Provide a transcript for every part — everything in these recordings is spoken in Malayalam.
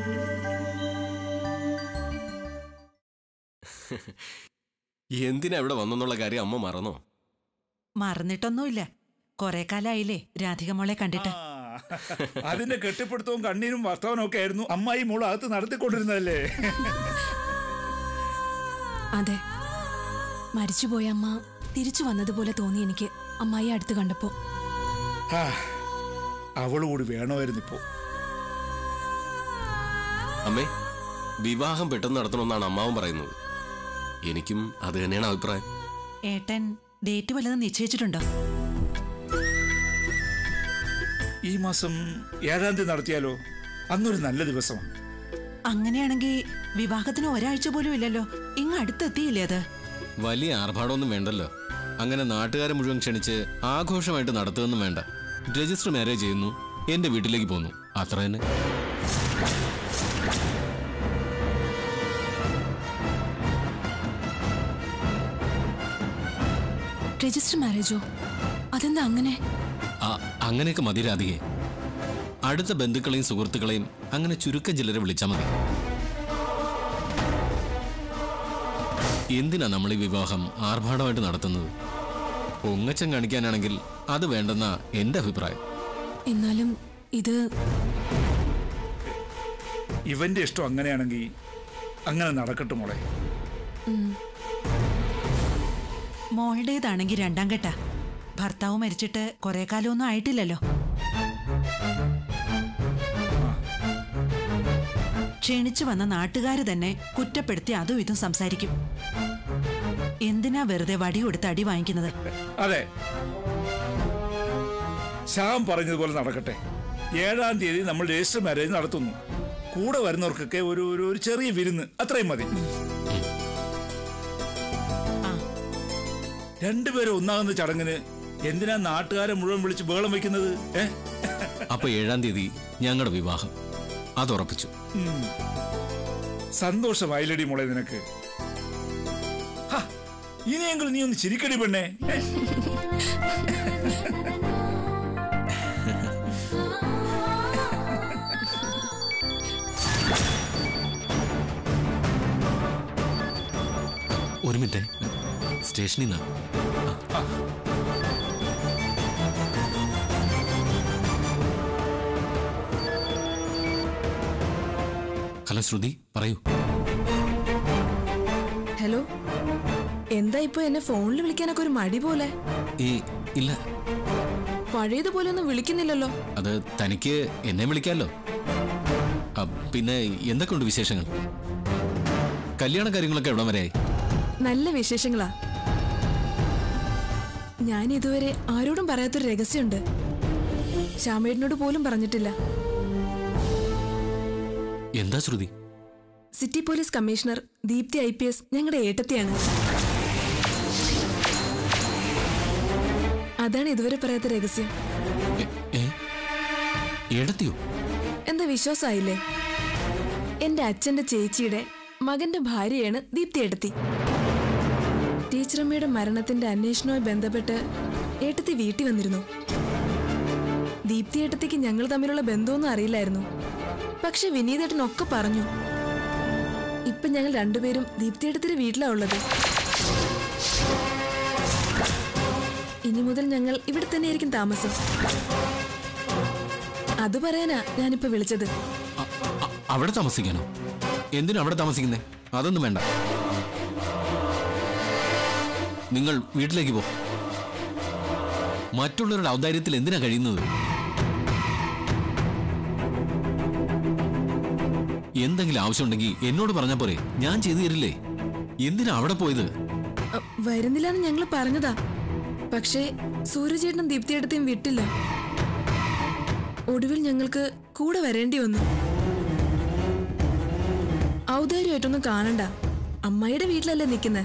എന്തിനാ ഇവിടെ വന്നെന്നുള്ള കാര്യം അമ്മ മറന്നോ മറന്നിട്ടൊന്നുമില്ല കൊറേ കാലായില്ലേ രാധിക മോളെ കണ്ടിട്ട് ആ, അതിന്റെ കെട്ടിപ്പിടുത്തവും കണ്ണീരും വർത്തവനും ഒക്കെ ആയിരുന്നു അമ്മായി മോൾ അകത്ത് നടത്തിക്കൊണ്ടിരുന്നതല്ലേ അതെ മരിച്ചുപോയ അമ്മ തിരിച്ചു വന്നതുപോലെ തോന്നി എനിക്ക് അമ്മായി അടുത്ത് കണ്ടപ്പോ ആ, അവള് കൂടി വേണമായിരുന്നു ഇപ്പോ അമ്മേ വിവാഹം പെട്ടെന്ന് നടത്തണമെന്നാണ് അമ്മാവൻ പറയുന്നത് എനിക്കും അത് തന്നെയാണ് അഭിപ്രായം ഏട്ടൻ ഡേറ്റ് വല്ലതും നിശ്ചയിച്ചിട്ടുണ്ടോ ഈ മാസം ഏഴാം തീയതി നടത്തിയാലോ അന്നൊരു നല്ല ദിവസമാണ് അങ്ങനെയാണെങ്കിൽ വിവാഹത്തിന് ഒരാഴ്ച പോലും ഇല്ലല്ലോ ഇങ്ങ് അടുത്തെത്തിയില്ലേ അത് വലിയ ആർഭാടമൊന്നും വേണ്ടല്ലോ അങ്ങനെ നാട്ടുകാരെ മുഴുവൻ ക്ഷണിച്ച് ആഘോഷമായിട്ട് നടത്തുകയൊന്നും വേണ്ട രജിസ്റ്റർ മാരേജ് ചെയ്യുന്നു എന്റെ വീട്ടിലേക്ക് പോന്നു അത്ര തന്നെ രജിസ്റ്റർ മാരേജോ അതെന്താ അങ്ങനെ ആ- അങ്ങനെയൊക്കെ മതി രാധികയെ അടുത്ത ബന്ധുക്കളെയും സുഹൃത്തുക്കളെയും അങ്ങനെ ചുരുക്കം ചിലരെ വിളിച്ചാൽ മതി എന്തിനാ നമ്മൾ ഈ വിവാഹം ആർഭാടമായിട്ട് നടത്തുന്നത് പൊങ്ങച്ചം കാണിക്കാനാണെങ്കിൽ അത് വേണ്ടെന്നാ എന്റെ അഭിപ്രായം എന്നാലും ഇത് ഇവന്റെ ഇഷ്ടം അങ്ങനെയാണെങ്കിൽ അങ്ങനെ നടക്കട്ടെ മോളെ മോളുടേതാണെങ്കിൽ രണ്ടാം ഘട്ട ഭർത്താവ് മരിച്ചിട്ട് കുറെ കാലമൊന്നും ആയിട്ടില്ലല്ലോ ക്ഷണിച്ചു വന്ന നാട്ടുകാർ തന്നെ കുറ്റപ്പെടുത്തി അതും ഇതും സംസാരിക്കും എന്തിനാ വെറുതെ വടി കൊടുത്ത് അടി വാങ്ങിക്കുന്നത് അതെ ശ്യാം പറഞ്ഞതുപോലെ നടക്കട്ടെ ഏഴാം തീയതി നമ്മൾ രജിസ്റ്റർ മാരേജ് നടത്തുന്നു കൂടെ വരുന്നവർക്കൊക്കെ ഒരു ഒരു ഒരു ചെറിയ വിരുന്ന് അത്രയും മതി ആ രണ്ടുപേരും ഒന്നാകുന്ന ചടങ്ങിന് എന്തിനാ നാട്ടുകാരെ മുഴുവൻ വിളിച്ച് ബേളം വെക്കുന്നത് ഏ അപ്പൊ ഏഴാം തീയതി ഞങ്ങളുടെ വിവാഹം അത് ഉറപ്പിച്ചു ഉം. സന്തോഷമായില്ലടി മോളെ നിനക്ക് ഹ, ഇനിയെങ്കിലും നീ ഒന്ന് ചിരിക്കടി പെണ്ണേ ഏ? ഒരു മിനിറ്റ് സ്റ്റേഷനിൽ നിന്നാ ഹലോ ശ്രുതി പറയൂ ഹലോ എന്താ ഇപ്പൊ എന്നെ ഫോണിൽ വിളിക്കാനൊക്കെ ഒരു മടി പോലെ ഈ ഇല്ല പഴയതുപോലെ ഒന്നും വിളിക്കുന്നില്ലല്ലോ അത് തനിക്ക് എന്നെ വിളിക്കാമല്ലോ ആ, പിന്നെ എന്തൊക്കെയുണ്ട് വിശേഷങ്ങൾ കല്യാണ കാര്യങ്ങളൊക്കെ എവിടം വരെയായി നല്ല വിശേഷങ്ങളാ ഞാൻ ഇതുവരെ ആരോടും പറയാത്തൊരു രഹസ്യമുണ്ട് ശ്യാമേട്ടനോട് പോലും പറഞ്ഞിട്ടില്ല എന്താ Shruti city police commissioner Deepthi I P S ഞങ്ങളുടെ ഏട്ടത്തിയാണ് അതാണ് ഇതുവരെ പറയാത്ത രഹസ്യം എ- ഏ എടത്തിയോ എന്താ വിശ്വാസമായില്ലേ എന്റെ അച്ഛന്റെ ചേച്ചിയുടെ മകന്റെ ഭാര്യയാണ് ദീപ്തി ഏട്ടത്തി ടീച്ചറമ്മയുടെ മരണത്തിന്റെ അന്വേഷണവുമായി ബന്ധപ്പെട്ട് ഏട്ടത്തി വീട്ടിൽ വന്നിരുന്നു ദീപ്തി ഏട്ടത്തിക്ക് ഞങ്ങൾ തമ്മിലുള്ള ബന്ധമൊന്നും അറിയില്ലായിരുന്നു പക്ഷെ വിനീതേട്ടനൊക്കെ പറഞ്ഞു ഇപ്പൊ ഞങ്ങൾ രണ്ടുപേരും ദീപ്തി ഏട്ടത്തിന്റെ വീട്ടിലാ ഉള്ളത് ഇനി മുതൽ ഞങ്ങൾ ഇവിടെ തന്നെയായിരിക്കും താമസം അത് പറയാനാ ഞാനിപ്പോ വിളിച്ചത് അ- അ- അവിടെ താമസിക്കാനോ എന്തിനാ അവിടെ താമസിക്കുന്നേ അതൊന്നും വേണ്ട നിങ്ങൾ വീട്ടിലേക്ക് പോ മറ്റുള്ളവരുടെ ഔദാര്യത്തിൽ എന്തിനാ കഴിയുന്നത് എന്തെങ്കിലും ആവശ്യമുണ്ടെങ്കിൽ എന്നോട് പറഞ്ഞാ പോരെ ഞാൻ ചെയ്തു തരില്ലേ എന്തിനാ അവിടെ പോയത് അ, വരുന്നില്ലാന്ന് ഞങ്ങൾ പറഞ്ഞതാ പക്ഷേ സൂര്യചേട്ടനും ദീപ്തിയേട്ടത്തെയും വിട്ടില്ല ഒടുവിൽ ഞങ്ങൾക്ക് കൂടെ വരേണ്ടി വന്നു ഔദാര്യമായിട്ടൊന്നും കാണണ്ട അമ്മായിയുടെ വീട്ടിലല്ലേ നിൽക്കുന്നേ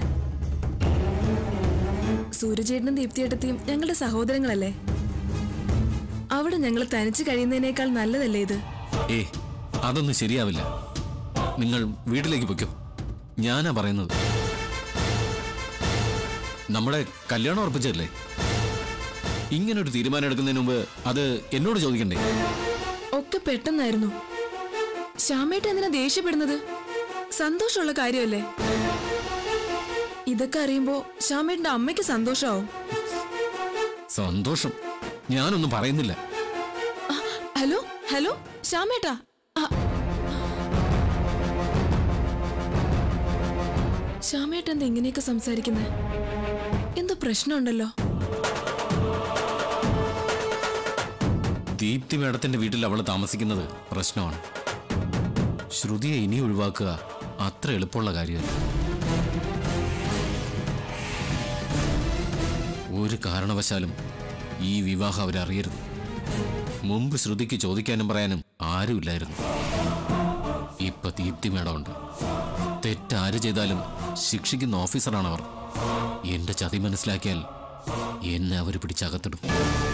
സൂര്യചേട്ടനും ദീപ്തിയേട്ടത്തെയും ഞങ്ങളുടെ സഹോദരങ്ങളല്ലേ അവിടെ ഞങ്ങൾ തനിച്ച് കഴിയുന്നതിനേക്കാൾ നല്ലതല്ലേ ഇത് ഏ അതൊന്നും ശരിയാവില്ല നിങ്ങൾ വീട്ടിലേക്ക് പൊയ്ക്കോ ഞാനാ പറയുന്നത് നമ്മുടെ കല്യാണം ഉറപ്പിച്ചല്ലേ ഇങ്ങനൊരു തീരുമാനം എടുക്കുന്നതിന് മുമ്പ് അത് എന്നോട് ചോദിക്കണ്ടേ ഒക്കെ പെട്ടെന്നായിരുന്നു ശ്യാമേട്ട എന്തിനാ ദേഷ്യപ്പെടുന്നത് സന്തോഷമുള്ള കാര്യമല്ലേ ഇതൊക്കെ അറിയുമ്പോ ശ്യാമേട്ടന്റെ അമ്മയ്ക്ക് സന്തോഷാവും സന്തോഷം ഞാനൊന്നും പറയുന്നില്ല ആ, ഹലോ ഹലോ ശ്യാമേട്ടാ ആ. ശ്യാമേട്ട എന്താ ഇങ്ങനെയൊക്കെ സംസാരിക്കുന്നത് എന്തോ പ്രശ്നമുണ്ടല്ലോ ദീപ്തി മേഡത്തിന്റെ വീട്ടിൽ അവൾ താമസിക്കുന്നത് പ്രശ്നമാണ് ശ്രുതിയെ ഇനി ഒഴിവാക്കുക അത്ര എളുപ്പമുള്ള കാര്യമല്ല ഒരു കാരണവശാലും ഈ വിവാഹം അവരറിയരുത് മുമ്പ് ശ്രുതിക്ക് ചോദിക്കാനും പറയാനും ആരുമില്ലായിരുന്നു ഇപ്പൊ ദീപ്തി മേഡമുണ്ട് തെറ്റാര് ചെയ്താലും ശിക്ഷിക്കുന്ന ഓഫീസറാണവർ എന്റെ ചതി മനസ്സിലാക്കിയാൽ എന്നെ അവർ പിടിച്ചകത്തിടും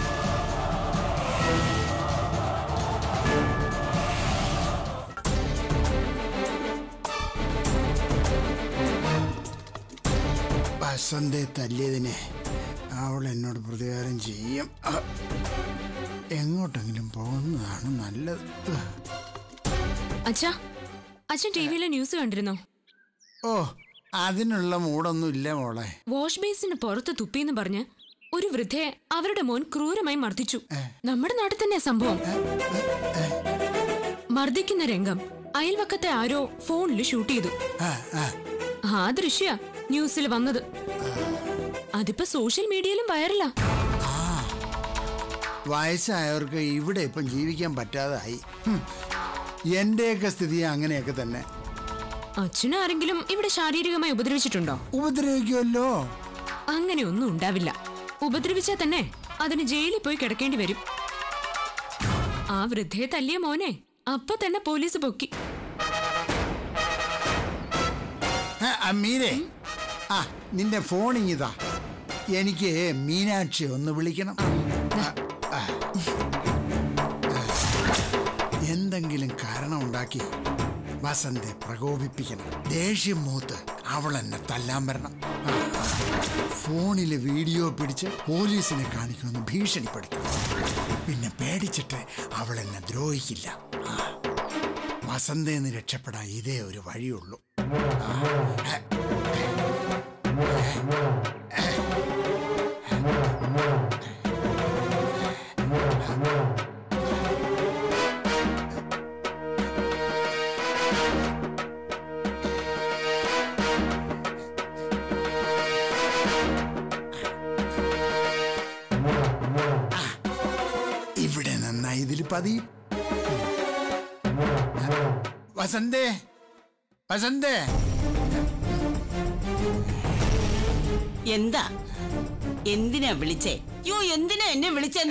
വസന്തയെ തല്ലിയതിനെ അവൾ എന്നോട് പ്രതികാരം ചെയ്യും ആ, എങ്ങോട്ടെങ്കിലും പോകുന്നതാണ് നല്ലത് അച്ഛാ അച്ഛൻ ടി വിയിലെ ന്യൂസ് കണ്ടിരുന്നോ ഓ അതിനുള്ള മൂടൊന്നും ഇല്ല മോളെ വാഷ് ബേസിന് പുറത്ത് തുപ്പിന്ന് പറഞ്ഞ് ഒരു വൃദ്ധയെ അവരുടെ മോൻ ക്രൂരമായി മർദ്ദിച്ചു നമ്മുടെ നാട്ടിൽ തന്നെ സംഭവം മർദ്ദിക്കുന്ന രംഗം അയൽവക്കത്തെ ആരോ ഫോണിൽ ഷൂട്ട് ചെയ്തു ആ, ആ. ആ ദൃശ്യ ന്യൂസിൽ വന്നത് അതിപ്പോ സോഷ്യൽ മീഡിയയിലും വൈറലാ വയസ്സായവർക്ക് ഇവിടെ ഇപ്പം ജീവിക്കാൻ പറ്റാതായി ഹും. എന്റെയൊക്കെ സ്ഥിതി അങ്ങനെയൊക്കെ തന്നെ അച്ഛനും ആരെങ്കിലും ഇവിടെ ശാരീരികമായി ഉപദ്രവിച്ചിട്ടുണ്ടോ ഉപദ്രവിക്കുമല്ലോ അങ്ങനെയൊന്നും ഉണ്ടാവില്ല ഉപദ്രവിച്ചാൽ തന്നെ അതിന് ജയിലിൽ പോയി കിടക്കേണ്ടി വരും ആ വൃദ്ധയെ തല്ലിയ മോനെ അപ്പൊ തന്നെ പോലീസ് പൊക്കി ആ, ആ, മീരേ ആ നിന്റെ ഫോൺ ഇങ്ങിതാ എനിക്ക് മീനാക്ഷി ഒന്ന് വിളിക്കണം ആ, ആ. എന്തെങ്കിലും കാരണം ഉണ്ടാക്കി വസന്തെ പ്രകോപിപ്പിക്കണം ദേഷ്യം മൂത്ത് അവൾ എന്നെ തല്ലാൻ വരണം ആ, ഫോണിൽ വീഡിയോ പിടിച്ച് പോലീസിനെ കാണിക്കുമെന്ന് ഭീഷണിപ്പെടുത്തും പിന്നെ പേടിച്ചിട്ട് അവൾ എന്നെ ദ്രോഹിക്കില്ല ആ. വസന്തേന്ന് രക്ഷപ്പെടാൻ ഇതേ ഒരു വഴിയുള്ളൂ ഇവിടെ നിന്നാ ഇതിൽ പതിയും വസന്തേ വസന്തേ എന്താ എന്തിനാ വിളിച്ചേ യോ എന്തിനാ എന്നെ വിളിച്ചെന്ന്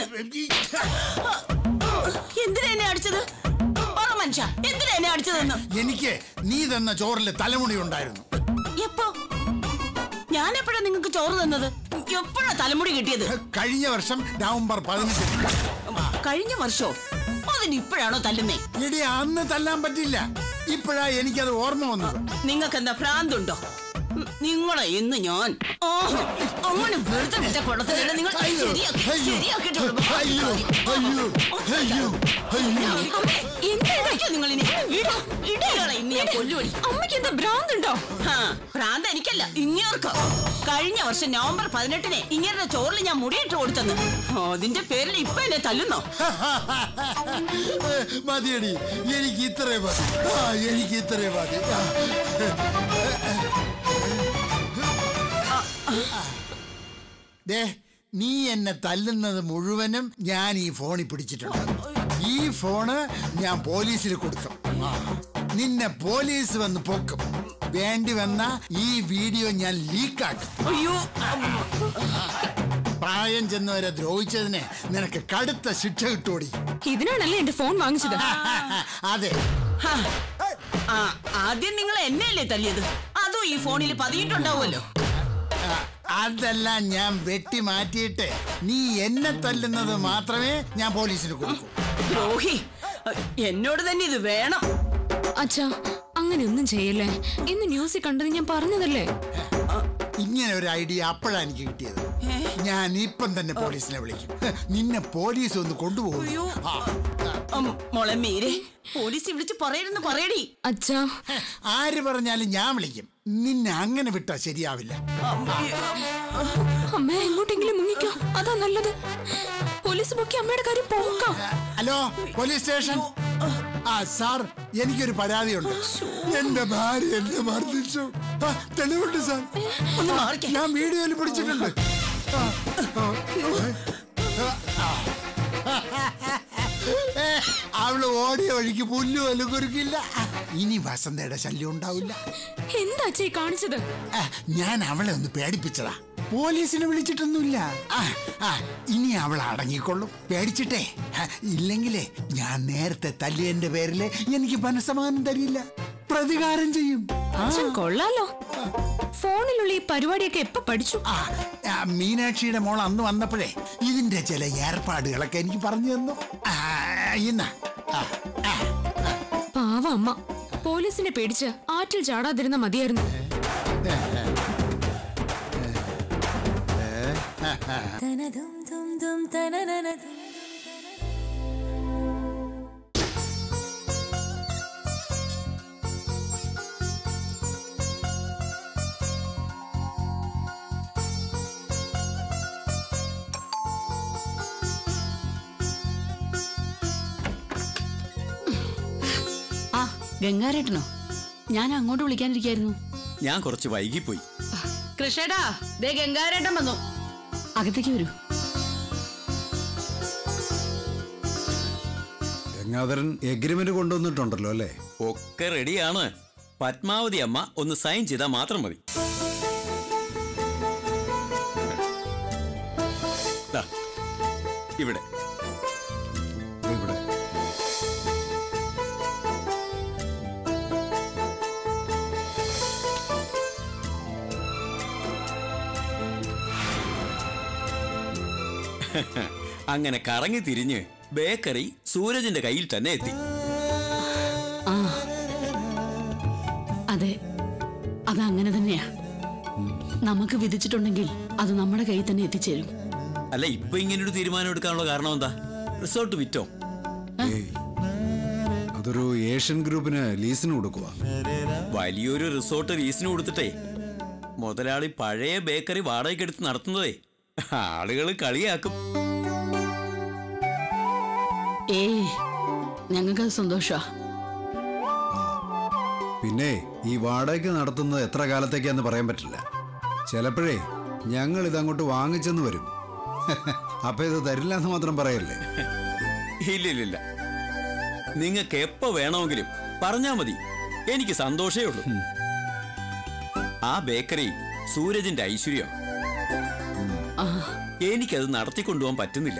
എന്തിനാ എന്നെ അടിച്ചത് പറ മനുഷ്യ എന്തിനാ എന്നെ അടിച്ചതെന്ന് എനിക്ക് നീ തന്ന ചോറിൽ തലമുടി ഉണ്ടായിരുന്നു എപ്പോ ഞാൻ എപ്പോഴാ നിങ്ങൾക്ക് ചോറ് തന്നത് എപ്പോഴാ തലമുടി കിട്ടിയത് കഴിഞ്ഞ വർഷം നവംബർ പതിനെട്ടിന് കഴിഞ്ഞ വർഷോ അതിന് ഇപ്പോഴാണോ തല്ലുന്നേ എടി അന്ന് തല്ലാൻ പറ്റില്ല ഇപ്പോഴാ എനിക്കത് ഓർമ്മ വന്നത് നിങ്ങൾക്ക് എന്താ ഭ്രാന്തുണ്ടോ ഉം, നിങ്ങളെ ഇന്ന് ഞാൻ ഓ അങ്ങനെ വെറുതെ വിട്ട കുളത്തിലല്ല നിങ്ങൾ അയ്യോ, ശരിയാക്കി അയ്യോ, ശരിയാക്കിയിട്ട് വിടും. അയ്യോ, അയ്യോ, അയ്യോ, അയ്യോ. അമ്മേ, എന്താ ഇതൊക്കെ നിങ്ങളിനി? വിടോ, ഇടികളെ ഇന്ന് ഞാൻ കൊല്ലുവടി. അമ്മയ്ക്ക് എന്താ ഭ്രാന്തുണ്ടോ ഹാ, ഭ്രാന്ത് എനിക്കല്ല ഇങ്ങേർക്ക് കഴിഞ്ഞ വർഷം നവംബർ പതിനെട്ടിന് ഇങ്ങനെ ചോറിൽ ഞാൻ മുടിയിട്ട് കൊടുത്തെന്ന് അതിന്റെ പേരിൽ ഇപ്പൊ എന്നെ തല്ലുന്നോ മതിയടി എനിക്ക് ഇത്രേ മതി ആ, എനിക്ക് ഇത്രേ മതി ആ. ദേ നീ എന്നെ തല്ലുന്നത് മുഴുവനും ഞാൻ ഈ ഫോണിൽ പിടിച്ചിട്ടുണ്ട് ഈ ഫോണ് ഞാൻ പോലീസിൽ കൊടുക്കും ആ. നിന്നെ പോലീസ് വന്ന് പൊക്കും വേണ്ടി വന്ന ഈ വീഡിയോ ഞാൻ ലീക്കാക്കും അയ്യോ പ്രായം ചെന്നവരെ ദ്രോഹിച്ചതിന് നിനക്ക് കടുത്ത ശിക്ഷ കിട്ടൂടി ഇതിനാണല്ലേ എന്റെ ഫോൺ വാങ്ങിച്ചത് അതെ ഹാ. ആ, ആദ്യം നിങ്ങൾ എന്നെയല്ലേ തല്ലിയത് അതും ഈ ഫോണിൽ പതിയിട്ടുണ്ടാവുമല്ലോ ആ, അതെല്ലാം ഞാൻ വെട്ടി മാറ്റിയിട്ട് നീ എന്നെ തല്ലുന്നത് മാത്രമേ ഞാൻ പോലീസിന് കൊടുക്കൂ ദ്രോഹി എന്നോട് തന്നെ ഇത് വേണം അച്ഛാ അങ്ങനെയൊന്നും ചെയ്യല്ലേ ഇന്ന് ന്യൂസിൽ കണ്ടത് ഞാൻ പറഞ്ഞതല്ലേ ഇങ്ങനെ ഒരു ഐഡിയ അപ്പോഴാണ് എനിക്ക് കിട്ടിയത് ഞാൻ ഇപ്പം തന്നെ പോലീസിനെ വിളിക്കും നിന്നെ പോലീസ് ഒന്ന് കൊണ്ടുപോകും ആ, ഉം, മോളെ മീരെ പോലീസ് വിളിച്ച് പറയരുന്ന് പറയടി അച്ഛാ ആര് പറഞ്ഞാലും ഞാൻ വിളിക്കും നിന്നെ അങ്ങനെ വിട്ടാ ശരിയാവില്ല അമ്മ എങ്ങോട്ടെങ്കിലും മുങ്ങിക്കോ അതാ നല്ലത് പോലീസ് പൊക്കി അമ്മയുടെ കാര്യം പോക്കാം ഹലോ പോലീസ് സ്റ്റേഷൻ ആ സാർ എനിക്കൊരു പരാതിയുണ്ട് എന്റെ ഭാര്യ എന്നെ മർദ്ദിച്ചു ആ, തെളിവുണ്ട് സാർ ഒന്ന് മാറിക്കേ ഞാൻ വീഡിയോയിൽ പിടിച്ചിട്ടുണ്ട് ആ, ആ, ആ. ഏ, അവള് ഓടിയ വഴിക്ക് പുല്ലു പോലും കുറുക്കില്ല ഇനി വസന്തയുടെ ശല്യം ഉണ്ടാവില്ല എന്താ അച്ഛാ ഈ കാണിച്ചത് ആ, ഞാൻ അവളെ ഒന്ന് പേടിപ്പിച്ചതാ പോലീസിനെ വിളിച്ചിട്ടൊന്നുമില്ല ആ, ആ, ഇനി അവൾ അടങ്ങിക്കൊള്ളും പേടിച്ചിട്ടേ ആ, ഇല്ലെങ്കിലേ ഞാൻ നേരത്തെ തല്ലിയന്റെ പേരില് എനിക്ക് മനസ്സമാനം തരില്ല പ്രതികാരം ചെയ്യും ആ, അച്ഛൻ കൊള്ളാലോ ഫോണിലുള്ള ഈ പരിപാടിയൊക്കെ എപ്പോ പഠിച്ചു ആ, ആ, മീനാക്ഷിയുടെ മോൾ അന്ന് വന്നപ്പോഴേ ഇതിന്റെ ചില ഏർപ്പാടുകളൊക്കെ എനിക്ക് പറഞ്ഞു തന്നു ആ, ഇന്ന ആ, ആ, പാവ അമ്മ പോലീസിനെ പേടിച്ച് ആറ്റിൽ ചാടാതിരുന്ന മതിയായിരുന്നു ആ ഗംഗാരേട്ടനോ ഞാൻ അങ്ങോട്ട് വിളിക്കാനിരിക്കായിരുന്നു ഞാൻ കുറച്ച് വൈകിപ്പോയി കൃഷ്ണേട്ടാ ദേ ഗംഗാരേട്ടൻ വന്നു അകത്തേക്ക് വരൂ ഗംഗാധരൻ എഗ്രിമെന്റ് കൊണ്ടുവന്നിട്ടുണ്ടല്ലോ അല്ലേ ഒക്കെ റെഡിയാണ് പത്മാവതി അമ്മ ഒന്ന് സൈൻ ചെയ്താൽ മാത്രം മതി ദാ, ഇവിടെ ഇവിടെ അങ്ങനെ കറങ്ങി തിരിഞ്ഞ് ബേക്കറി സൂരജിന്റെ കയ്യിൽ തന്നെ എത്തി ആ അതെ അതങ്ങനെ തന്നെയാ നമുക്ക് വിധിച്ചിട്ടുണ്ടെങ്കിൽ അത് നമ്മുടെ കയ്യിൽ തന്നെ എത്തിച്ചേരും അല്ല ഇപ്പൊ ഇങ്ങനൊരു തീരുമാനം എടുക്കാനുള്ള കാരണം എന്താ റിസോർട്ട് വിറ്റോ ഏയ് അതൊരു ഏഷ്യൻ ഗ്രൂപ്പിന് ലീസിന് കൊടുക്കുക വലിയൊരു റിസോർട്ട് ലീസിന് കൊടുത്തിട്ടേ മുതലാളി പഴയ ബേക്കറി വാടകയ്ക്ക് എടുത്ത് നടത്തുന്നതേ ആളുകൾ കളിയാക്കും ഏയ് ഞങ്ങൾക്കത് സന്തോഷാ പിന്നെ ഈ വാടകയ്ക്ക് നടത്തുന്നത് എത്ര കാലത്തേക്കാന്ന് പറയാൻ പറ്റില്ല ചിലപ്പോഴേ ഞങ്ങൾ ഇതങ്ങോട്ട് വാങ്ങിച്ചെന്ന് വരും അപ്പൊ ഇത് തരില്ല എന്ന് മാത്രം പറയല്ലേ ഇല്ലില്ലില്ല നിങ്ങൾക്ക് എപ്പോ വേണമെങ്കിലും പറഞ്ഞാ മതി എനിക്ക് സന്തോഷേ ഉള്ളൂ ആ ബേക്കറി സൂരജിന്റെ ഐശ്വര്യം എനിക്കത് നടത്തിക്കൊണ്ടുപോകാൻ പറ്റുന്നില്ല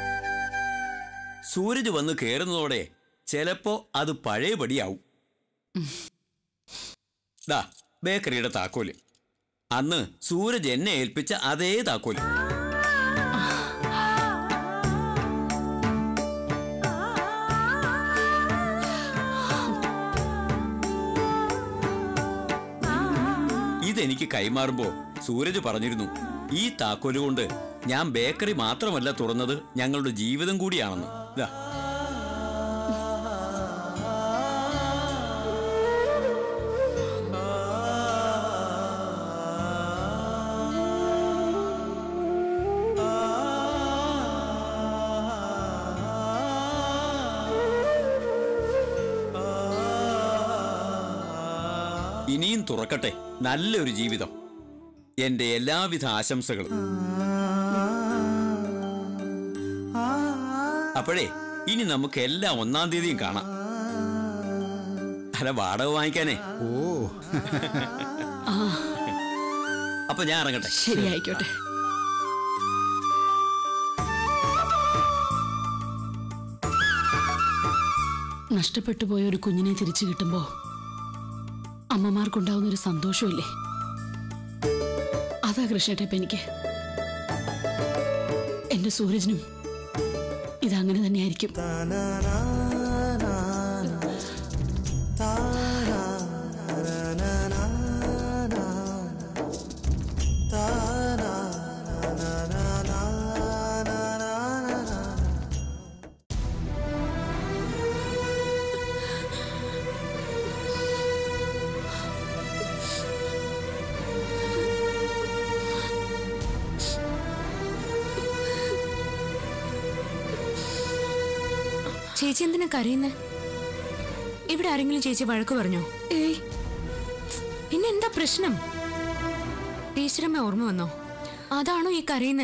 സൂരജ് വന്ന് കയറുന്നതോടെ ചിലപ്പോ അത് പഴയപടിയാവും ദാ ബേക്കറിയുടെ താക്കോല് അന്ന് സൂരജ് എന്നെ ഏൽപ്പിച്ച അതേ താക്കോല് ഇതെനിക്ക് കൈമാറുമ്പോ സൂരജ് പറഞ്ഞിരുന്നു ഈ താക്കോല് കൊണ്ട് ഞാൻ ബേക്കറി മാത്രമല്ല തുറന്നത് ഞങ്ങളുടെ ജീവിതം കൂടിയാണെന്ന് ദാ ഇനിയും തുറക്കട്ടെ നല്ലൊരു ജീവിതം എന്റെ എല്ലാവിധ ആശംസകളും അപ്പോഴേ ഇനി നമുക്ക് എല്ലാം ഒന്നാം തീയതിയും കാണാം അല്ല വാടക വാങ്ങിക്കാനേ ഓ അപ്പൊ ഞാൻ ഇറങ്ങട്ടെ ശരി ആയിക്കോട്ടെ നഷ്ടപ്പെട്ടു പോയ ഒരു കുഞ്ഞിനെ തിരിച്ചു കിട്ടുമ്പോ അമ്മമാർക്കുണ്ടാവുന്ന ഒരു സന്തോഷമില്ലേ അതാ കൃഷ്ണേട്ട എനിക്ക് എന്റെ സൂരജിനും ഇതങ്ങനെ തന്നെയായിരിക്കും ചേച്ചി എന്തിനാ കരയുന്നേ ഇവിടെ ആരെങ്കിലും ചേച്ചി വഴക്ക് പറഞ്ഞോ ഏയ് പിന്നെ എന്താ പ്രശ്നം ടീച്ചറമ്മ ഓർമ്മ വന്നോ അതാണോ ഈ കരയുന്നേ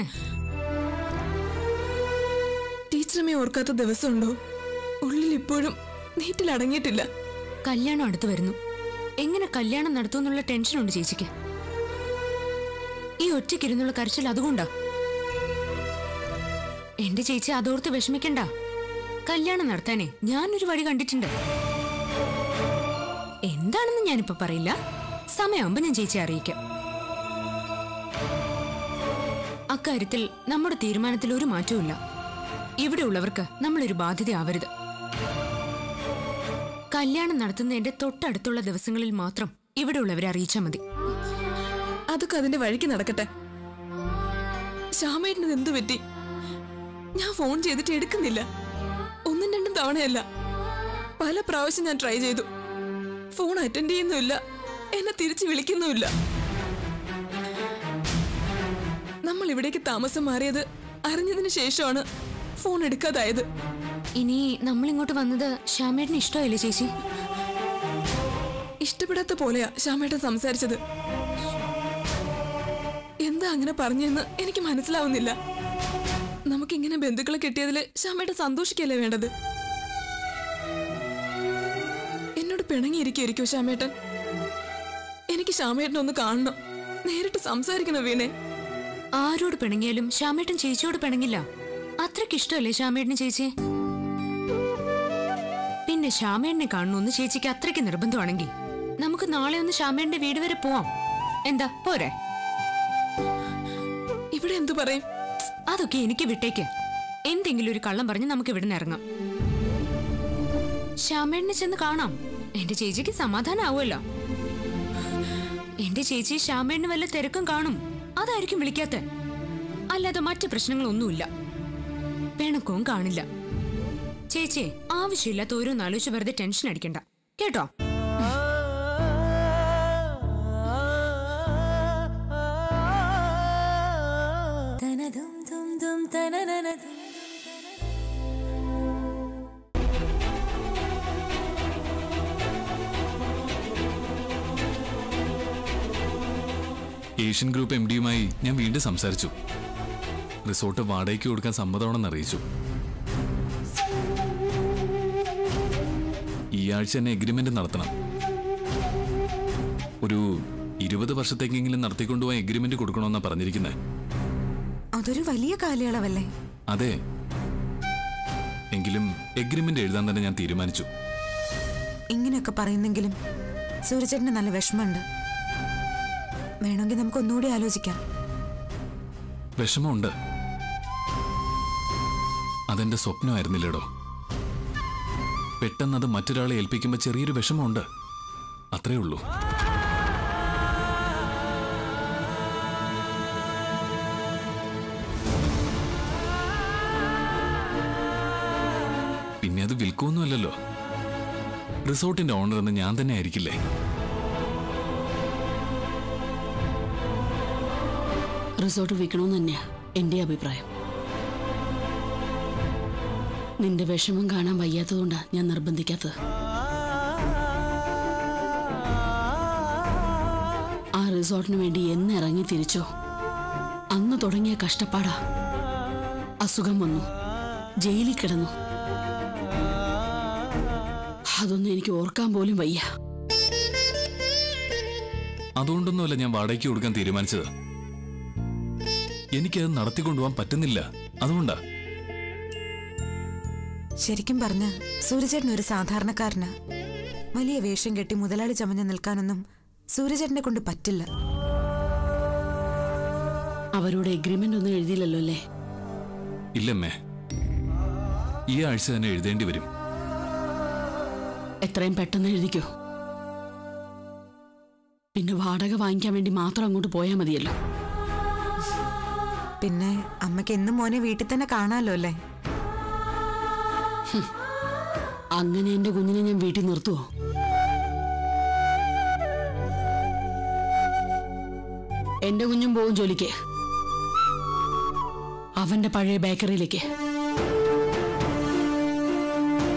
ടീച്ചറമ്മെ ഓർക്കാത്ത ദിവസമുണ്ടോ ഉള്ളിൽ ഇപ്പോഴും നീറ്റിലടങ്ങിയിട്ടില്ല കല്യാണം അടുത്ത് വരുന്നു എങ്ങനെ കല്യാണം നടത്തുമെന്നുള്ള ടെൻഷനുണ്ട് ചേച്ചിക്ക് ഈ ഒറ്റയ്ക്കിരുന്നുള്ള കരച്ചിൽ അതുകൊണ്ടാ എന്റെ ചേച്ചി അതോർത്ത് വിഷമിക്കണ്ട കല്യാണം നടത്താനേ ഞാനൊരു വഴി കണ്ടിട്ടുണ്ട് എന്താണെന്ന് ഞാനിപ്പോ പറയില്ല സമയമാകുമ്പോ ഞാൻ ചേച്ചി അറിയിക്കാം അക്കാര്യത്തിൽ നമ്മുടെ തീരുമാനത്തിൽ ഒരു മാറ്റവും ഇവിടെ ഉള്ളവർക്ക് നമ്മളൊരു ബാധ്യതയാവരുത് കല്യാണം നടത്തുന്നതിന്റെ തൊട്ടടുത്തുള്ള ദിവസങ്ങളിൽ മാത്രം ഇവിടെ ഉള്ളവരെ അറിയിച്ചാൽ മതി അതൊക്കെ അതിന്റെ വഴിക്ക് നടക്കട്ടെ ശ്യാമേട്ടന് എന്തു പറ്റി ഞാൻ ഫോൺ ചെയ്തിട്ട് എടുക്കുന്നില്ല ഒന്നും രണ്ടും തവണയല്ല പല പ്രാവശ്യം ഞാൻ ട്രൈ ചെയ്തു ഫോൺ അറ്റൻഡ് ചെയ്യുന്നുമില്ല എന്നെ തിരിച്ചു വിളിക്കുന്നുമില്ല നമ്മൾ ഇവിടേക്ക് താമസം മാറിയത് അറിഞ്ഞതിന് ശേഷമാണ് ഫോൺ എടുക്കാതായത് ഇനി നമ്മൾ ഇങ്ങോട്ട് വന്നത് ശ്യാമേട്ടന് ഇഷ്ടമായില്ലേ ചേച്ചി ഇഷ്ടപ്പെടാത്ത പോലെയാ ശ്യാമേട്ടൻ സംസാരിച്ചത് എന്താ അങ്ങനെ പറഞ്ഞെന്ന് എനിക്ക് മനസ്സിലാവുന്നില്ല നമുക്കിങ്ങനെ ബന്ധുക്കളെ കിട്ടിയതില് ശ്യാമേട്ടൻ സന്തോഷിക്കല്ലേ വേണ്ടത് എന്നോട് പിണങ്ങിയിരിക്കുമായിരിക്കോ ശ്യാമേട്ടൻ എനിക്ക് ശ്യാമേട്ടനെ ഒന്ന് കാണണം നേരിട്ട് സംസാരിക്കണം വീണേ ആരോട് പിണങ്ങിയാലും ശ്യാമേട്ടൻ ചേച്ചിയോട് പിണങ്ങില്ല അത്രയ്ക്ക് ഇഷ്ടമല്ലേ ശ്യാമേട്ടന് ചേച്ചി പിന്നെ ശ്യാമേട്ടനെ കാണണമെന്ന് ചേച്ചിക്ക് അത്രയ്ക്ക് നിർബന്ധമാണെങ്കിൽ നമുക്ക് നാളെ ഒന്ന് ശ്യാമേട്ടന്റെ വീട് വരെ പോവാം എന്താ പോരെ ഇവിടെ എന്തു പറയും അതൊക്കെ എനിക്ക് വിട്ടേക്ക് എന്തെങ്കിലും ഒരു കള്ളം പറഞ്ഞ് നമുക്ക് ഇവിടുന്ന് ഇറങ്ങാം ശ്യാമേണ്ണെ ചെന്ന് കാണാം എന്റെ ചേച്ചിക്ക് സമാധാനാവുമല്ലോ എന്റെ ചേച്ചി ശ്യാമേണ്ണന് വല്ല തിരക്കും കാണും അതായിരിക്കും വിളിക്കാത്ത അല്ലാതെ മറ്റു പ്രശ്നങ്ങളൊന്നുമില്ല പിണക്കവും കാണില്ല ചേച്ചി ആവശ്യമില്ലാത്ത ഓരോന്നാലോചിച്ച് വെറുതെ ടെൻഷൻ അടിക്കണ്ട കേട്ടോ ഏഷ്യൻ ഗ്രൂപ്പ് എം ഡിയുമായി ഞാൻ വീണ്ടും സംസാരിച്ചു റിസോർട്ട് വാടകയ്ക്ക് കൊടുക്കാൻ സമ്മതമാണെന്ന് അറിയിച്ചു ഈ ആഴ്ച തന്നെ എഗ്രിമെന്റ് നടത്തണം ഒരു ഇരുപത് വർഷത്തേക്കെങ്കിലും നടത്തിക്കൊണ്ടുപോയി എഗ്രിമെന്റ് കൊടുക്കണമെന്നാ പറഞ്ഞിരിക്കുന്നത് അതൊരു വലിയ കാലയളവല്ലേ അതെ എങ്കിലും എഗ്രിമെന്റ് എഴുതാൻ തന്നെ ഞാൻ തീരുമാനിച്ചു ഇങ്ങനെയൊക്കെ പറയുന്നെങ്കിലും സൂര്യചേട്ടന് നല്ല വിഷമമുണ്ട് വേണമെങ്കിൽ നമുക്ക് ഒന്നുകൂടി ആലോചിക്കാം വിഷമമുണ്ട് അതെന്റെ സ്വപ്നമായിരുന്നില്ലടോ പെട്ടെന്ന് അത് മറ്റൊരാളെ ഏൽപ്പിക്കുമ്പോൾ ചെറിയൊരു വിഷമമുണ്ട് അത്രേ ഉള്ളൂ പിന്നെ അത് വിൽക്കുമൊന്നുമല്ലല്ലോ റിസോർട്ടിന്റെ ഓണർ എന്ന് ഞാൻ തന്നെ ആയിരിക്കില്ലേ റിസോർട്ട് വിൽക്കണമെന്ന് തന്നെയാ എൻ്റെ അഭിപ്രായം നിന്റെ വിഷമം കാണാൻ വയ്യാത്തതുകൊണ്ടാ ഞാൻ നിർബന്ധിക്കാത്തത് ആ റിസോർട്ടിന് വേണ്ടി എന്ന് ഇറങ്ങി തിരിച്ചോ അന്ന് തുടങ്ങിയ കഷ്ടപ്പാടാ അസുഖം വന്നു ജയിലിൽ കിടന്നു അതൊന്നും എനിക്ക് ഓർക്കാൻ പോലും വയ്യ അതുകൊണ്ടൊന്നുമല്ല ഞാൻ വാടകയ്ക്ക് കൊടുക്കാൻ തീരുമാനിച്ചത് എനിക്കത് നടത്തിക്കൊണ്ടുപോകാൻ പറ്റുന്നില്ല അതുകൊണ്ടാ ശരിക്കും പറഞ്ഞ സൂര്യചേട്ടൻ ഒരു സാധാരണക്കാരനാ വലിയ വേഷം കെട്ടി മുതലാളി ചമഞ്ഞ് നിൽക്കാനൊന്നും സൂര്യചേട്ടനെ കൊണ്ട് പറ്റില്ല അവരോട് എഗ്രിമെന്റ് ഒന്നും എഴുതിയില്ലല്ലോ അല്ലേ ഇല്ലമ്മേ ഈ ആഴ്ച തന്നെ എഴുതേണ്ടി വരും എത്രയും പെട്ടെന്ന് എഴുതിക്കോ പിന്നെ വാടക വാങ്ങിക്കാൻ വേണ്ടി മാത്രം അങ്ങോട്ട് പോയാൽ മതിയല്ലോ പിന്നെ അമ്മയ്ക്ക് എന്നും മോനെ വീട്ടിൽ തന്നെ കാണാലോ അല്ലേ അങ്ങനെ എന്റെ കുഞ്ഞിനെ ഞാൻ വീട്ടിൽ നിർത്തുവോ എന്റെ കുഞ്ഞും പോവും ജോലിക്ക് അവന്റെ പഴയ ബേക്കറിയിലേക്ക്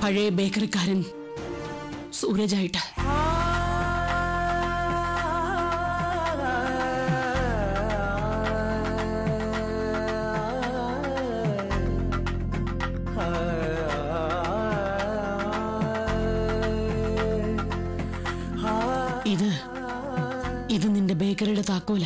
പഴയ ബേക്കറിക്കാരൻ സൂരജായിട്ട് ഇത് ഇത് നിന്റെ ബേക്കറിയുടെ താക്കോല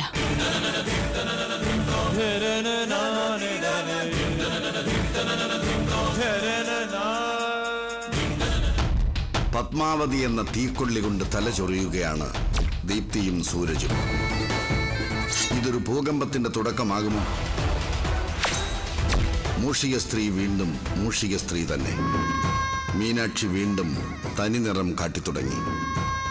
പത്മാവതി എന്ന തീക്കൊള്ളി കൊണ്ട് തല ചൊറിയുകയാണ് ദീപ്തിയും സൂരജും ഇതൊരു ഭൂകമ്പത്തിന്റെ തുടക്കമാകുമോ മൂഷിക സ്ത്രീ വീണ്ടും മൂഷിക സ്ത്രീ തന്നെ മീനാക്ഷി വീണ്ടും തനിനിറം കാട്ടിത്തുടങ്ങി